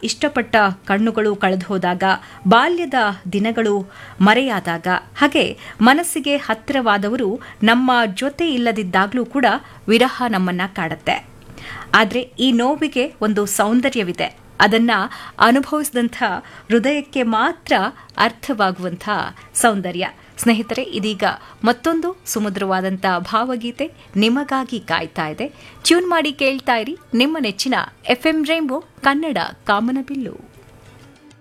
ಇಷ್ಟಪಟ್ಟ ಕಣ್ಣುಗಳು ಕಳೆದು ಹೋದಾಗ ಬಾಲ್ಯದ ದಿನಗಳು ಮರೆಯಾದಾಗ ಹಾಗೆ ಮನಸ್ಸಿಗೆ ಹತ್ತಿರವಾದವರು ನಮ್ಮ ಜೊತೆ ಇಲ್ಲದಿದ್ದಾಗಲೂ ಕೂಡ ವಿರಹ ನಮ್ಮನ್ನ ಕಾಡುತ್ತೆ ಆದರೆ ಈ ನೋವಿಗೆ ಒಂದು ಸೌಂದರ್ಯವಿದೆ ಅದನ್ನ ಅನುಭವಿಸಿದಂಥ ಹೃದಯಕ್ಕೆ ಮಾತ್ರ ಅರ್ಥವಾಗುವಂಥ ಸೌಂದರ್ಯ ಸ್ನೇಹಿತರೆ ಇದೀಗ ಮತ್ತೊಂದು ಸುಮಧುರವಾದಂಥ ಭಾವಗೀತೆ ನಿಮಗಾಗಿ ಕಾಯ್ತಾ ಇದೆ ಟ್ಯೂನ್ ಮಾಡಿ ಕೇಳ್ತಾ ಇರಿ ನಿಮ್ಮ ನೆಚ್ಚಿನ ಎಫ್ಎಂ ರೈಂಬೋ ಕನ್ನಡ ಕಾಮನಬಿಲ್ಲು